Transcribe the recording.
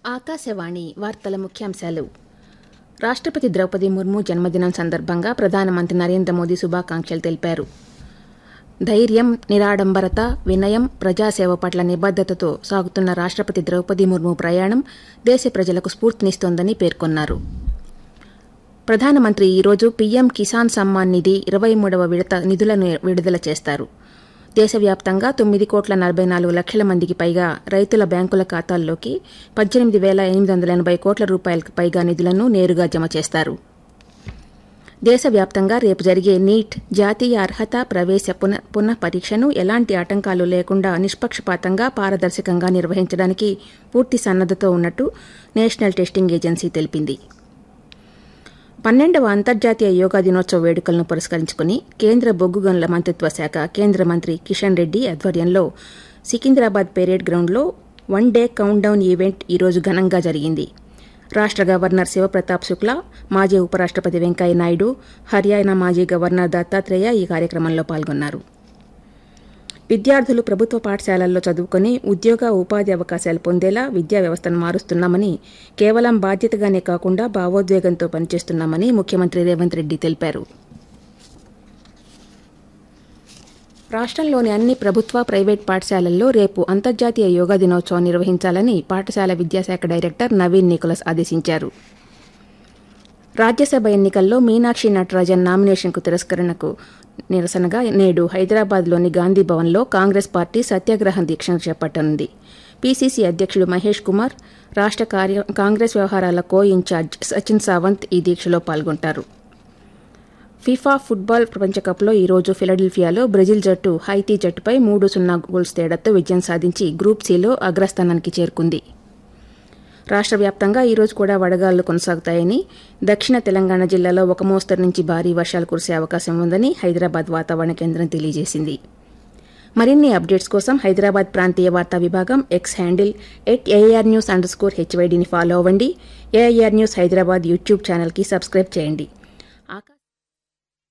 ఆకాశవాణి వార్తల ముఖ్యాంశాలు రాష్ట్రపతి ద్రౌపది ముర్ము జన్మదినం సందర్భంగా ప్రధానమంత్రి నరేంద్ర మోదీ శుభాకాంక్షలు తెలిపారు ధైర్యం నిరాడంబరత వినయం ప్రజాసేవ పట్ల నిబద్దతతో సాగుతున్న రాష్ట్రపతి ద్రౌపది ముర్ము ప్రయాణం దేశ ప్రజలకు స్ఫూర్తినిస్తోందని పేర్కొన్నారు ప్రధానమంత్రి ఈరోజు పీఎం కిసాన్ సమ్మాన్ నిధి ఇరవై మూడవ విడత నిధులను విడుదల చేస్తారు దేశవ్యాప్తంగా తొమ్మిది కోట్ల నలభై నాలుగు లక్షల మందికి పైగా రైతుల బ్యాంకుల ఖాతాల్లోకి పద్దెనిమిది వేల ఎనిమిది వందల ఎనభై కోట్ల రూపాయలకు పైగా నిధులను నేరుగా జమ చేస్తారు దేశవ్యాప్తంగా రేపు జరిగే నీట్ జాతీయ అర్హత ప్రవేశ పున పునః పరీక్షను ఎలాంటి ఆటంకాలు లేకుండా నిష్పక్షపాతంగా పారదర్శకంగా నిర్వహించడానికి పూర్తి సన్నద్దతో ఉన్నట్టు నేషనల్ టెస్టింగ్ ఏజెన్సీ తెలిపింది పన్నెండవ అంతర్జాతీయ యోగా దినోత్సవ వేడుకలను పురస్కరించుకుని కేంద్ర బొగ్గు గనుల మంత్రిత్వ శాఖ కేంద్ర మంత్రి కిషన్ రెడ్డి ఆధ్వర్యంలో సికింద్రాబాద్ పెరేడ్ గ్రౌండ్లో one day countdown event ఈరోజు ఘనంగా జరిగింది రాష్ట్ర గవర్నర్ శివప్రతాప్ శుక్లా మాజీ ఉపరాష్ట్రపతి వెంకయ్య నాయుడు హర్యానా మాజీ గవర్నర్ దత్తాత్రేయ ఈ కార్యక్రమంలో పాల్గొన్నారు విద్యార్థులు ప్రభుత్వ పాఠశాలల్లో చదువుకొని ఉద్యోగ ఉపాధి అవకాశాలు పొందేలా విద్యా వ్యవస్థను మారుస్తున్నామని కేవలం బాధ్యతగానే కాకుండా భావోద్వేగంతో పనిచేస్తున్నామని ముఖ్యమంత్రి రేవంత్ రెడ్డి తెలిపారు రాష్ట్రంలోని అన్ని ప్రభుత్వ ప్రైవేట్ పాఠశాలల్లో రేపు అంతర్జాతీయ యోగా దినోత్సవం నిర్వహించాలని పాఠశాల విద్యాశాఖ డైరెక్టర్ నవీన్ నికోలస్ ఆదేశించారు రాజ్యసభ ఎన్నికల్లో మీనాక్షి నటరాజన్ నామినేషన్కు తిరస్కరణకు నిరసనగా నేడు హైదరాబాద్లోని గాంధీ భవన్లో కాంగ్రెస్ పార్టీ సత్యాగ్రహ దీక్షను చేపట్టనుంది పీసీసీ అధ్యక్షుడు మహేష్ కుమార్ రాష్ట్ర కార్య కాంగ్రెస్ వ్యవహారాల కో ఇన్ఛార్జ్ సచిన్ సావంత్ ఈ దీక్షలో పాల్గొంటారు ఫిఫా ఫుట్బాల్ ప్రపంచకప్లో ఈరోజు ఫిలడెల్ఫియాలో బ్రెజిల్ జట్టు హైతీ జట్టుపై మూడు సున్నా గోల్స్ తేడాతో విజయం సాధించి గ్రూప్ సిలో అగ్రస్థానానికి చేరుకుంది రాష్ట్ర వ్యాప్తంగా ఈరోజు కూడా వడగాళ్లు కొనసాగుతాయని దక్షిణ తెలంగాణ జిల్లాలో ఒక మోస్తరు నుంచి భారీ వర్షాలు కురిసే అవకాశం ఉందని హైదరాబాద్ వాతావరణ కేంద్రం తెలియజేసింది మరిన్ని అప్డేట్స్ కోసం హైదరాబాద్ ప్రాంతీయ వార్తా విభాగం X handle at A R news underscore హెచ్వైడీని ఫాలో అవ్వండి ఏఐఆర్ న్యూస్ హైదరాబాద్ యూట్యూబ్ ఛానల్కి సబ్స్క్రైబ్ చేయండి